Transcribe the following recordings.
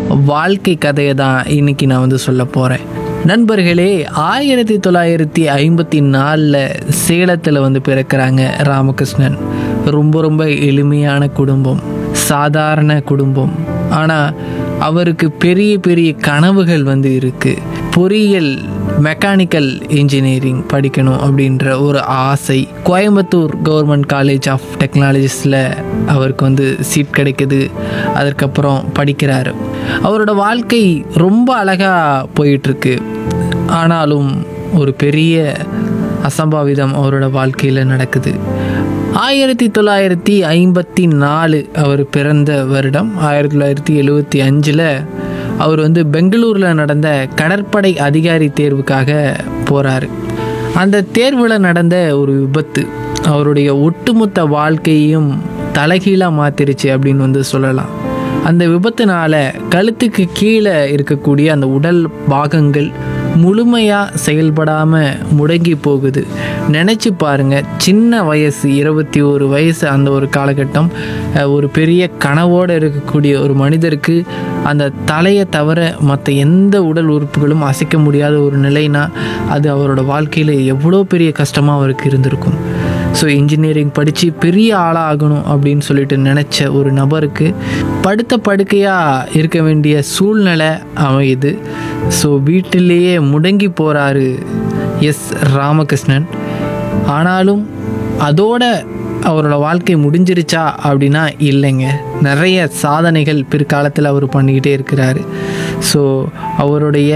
வாழ்க்கை கதையை தான் இன்னைக்கு நான் வந்து சொல்ல போகிறேன் நண்பர்களே ஆயிரத்தி தொள்ளாயிரத்தி ஐம்பத்தி நாலில் சேலத்தில் வந்து பிறக்கிறாங்க ராமகிருஷ்ணன் ரொம்ப ரொம்ப எளிமையான குடும்பம் சாதாரண குடும்பம் ஆனால் அவருக்கு பெரிய பெரிய கனவுகள் வந்து இருக்குது பொறியியல் மெக்கானிக்கல் இன்ஜினியரிங் படிக்கணும் அப்படின்ற ஒரு ஆசை கோயம்புத்தூர் கவர்மெண்ட் காலேஜ் ஆஃப் டெக்னாலஜிஸில் அவருக்கு வந்து சீட் கிடைக்குது அதற்கப்புறம் படிக்கிறாரு அவரோட வாழ்க்கை ரொம்ப அழகாக போயிட்டுருக்கு ஆனாலும் ஒரு பெரிய அசம்பாவிதம் அவரோட வாழ்க்கையில் நடக்குது ஆயிரத்தி தொள்ளாயிரத்தி ஐம்பத்தி நாலு அவர் பிறந்த வருடம் ஆயிரத்தி தொள்ளாயிரத்தி எழுவத்தி அஞ்சில் அவர் வந்து பெங்களூரில் நடந்த கடற்படை அதிகாரி தேர்வுக்காக போகிறாரு அந்த தேர்வில் நடந்த ஒரு விபத்து அவருடைய ஒட்டுமொத்த வாழ்க்கையையும் தலைகீழாக மாத்திருச்சு அப்படின்னு வந்து சொல்லலாம் அந்த விபத்துனால கழுத்துக்கு கீழே இருக்கக்கூடிய அந்த உடல் பாகங்கள் முழுமையாக செயல்படாமல் முடங்கி போகுது நினச்சி பாருங்க சின்ன வயசு இருபத்தி ஒரு வயசு அந்த ஒரு காலகட்டம் அஹ், ஒரு பெரிய கனவோடு இருக்கக்கூடிய ஒரு மனிதருக்கு அந்த தலையை தவிர மற்ற எந்த உடல் உறுப்புகளும் அசைக்க முடியாத ஒரு நிலைனா அது அவரோட வாழ்க்கையில் எவ்வளோ பெரிய கஷ்டமாக அவருக்கு இருந்திருக்கும் ஸோ இன்ஜினியரிங் படித்து பெரிய ஆளாகணும் அப்படின்னு சொல்லிட்டு நினச்ச ஒரு நபருக்கு படுத்த படுக்கையாக இருக்க வேண்டிய சூழ்நிலை அமையுது ஸோ வீட்டிலேயே முடங்கி போகிறாரு எஸ் ராமகிருஷ்ணன் ஆனாலும் அதோட அவரோட வாழ்க்கை முடிஞ்சிருச்சா அப்படின்னா இல்லைங்க நிறைய சாதனைகள் பிற்காலத்தில் அவர் பண்ணிக்கிட்டே இருக்கிறாரு ஸோ அவருடைய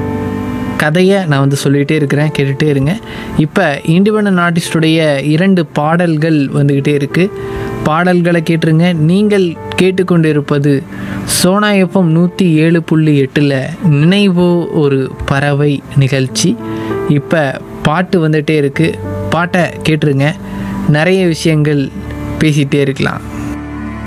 கதையை நான் வந்து சொல்லிகிட்டே இருக்கிறேன் கேட்டுகிட்டே இருங்க இப்போ இண்டிபெண்ட் ஆர்டிஸ்டுடைய இரண்டு பாடல்கள் வந்துக்கிட்டே இருக்குது பாடல்களை கேட்டுருங்க நீங்கள் கேட்டுக்கொண்டிருப்பது சோனா எஃப்எம் நூற்றி ஏழு புள்ளி எட்டில் நினைவோ ஒரு பறவை நிகழ்ச்சி இப்போ பாட்டு வந்துகிட்டே இருக்குது பாட்டை கேட்டுருங்க நிறைய விஷயங்கள் பேசிகிட்டே இருக்கலாம்